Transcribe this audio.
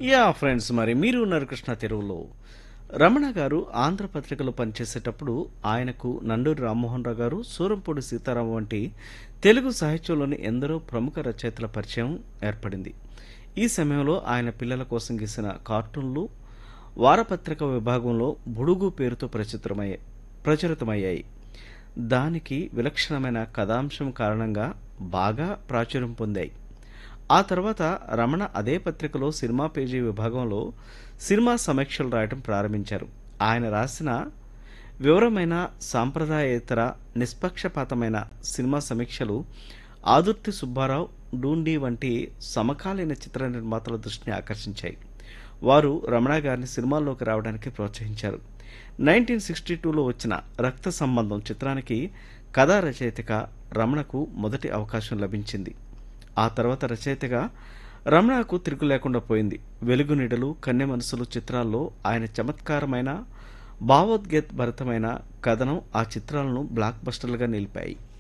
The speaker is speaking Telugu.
యా ఫ్రెండ్స్ మరి మీరు ఉన్నారు కృష్ణ తెరువులో రమణ గారు ఆంధ్రపత్రికలో పనిచేసేటప్పుడు ఆయనకు నండూరి రామ్మోహన్ రావు గారు సూరంపూడి సీతారాం వంటి తెలుగు సాహిత్యంలోని ఎందరో ప్రముఖ రచయితల పరిచయం ఏర్పడింది ఈ సమయంలో ఆయన పిల్లల కోసం గీసిన కార్టూన్లు వారపత్రిక విభాగంలో బుడుగు పేరుతో ప్రచురితమయ్యాయి ప్రచురితమయ్యాయి దానికి విలక్షణమైన కథాంశం కారణంగా బాగా ప్రాచుర్యం పొందాయి ఆ తర్వాత రమణ అదే పత్రికలో సినిమా పేజీ విభాగంలో సినిమా సమీక్షలు రాయటం ప్రారంభించారు ఆయన రాసిన వివరమైన సాంప్రదాయేతర నిష్పక్షపాతమైన సినిమా సమీక్షలు ఆదుర్తి సుబ్బారావు డూండి వంటి సమకాలీన చిత్ర నిర్మాతల దృష్టిని ఆకర్షించాయి వారు రమణ గారిని సినిమాల్లోకి రావడానికి ప్రోత్సహించారు నైన్టీన్ సిక్స్టీ టూలో వచ్చిన రక్త సంబంధం చిత్రానికి కథా రచయితగా రమణకు మొదటి అవకాశం లభించింది ఆ తర్వాత రచయితగా రమణకు తిరుగు లేకుండా పోయింది వెలుగు నీడలు కన్నె మనసులు చిత్రాల్లో ఆయన చమత్కారమైన భావోద్గేత్ భరితమైన కథనం ఆ చిత్రాలను బ్లాక్ బస్టర్లుగా నిలిపాయి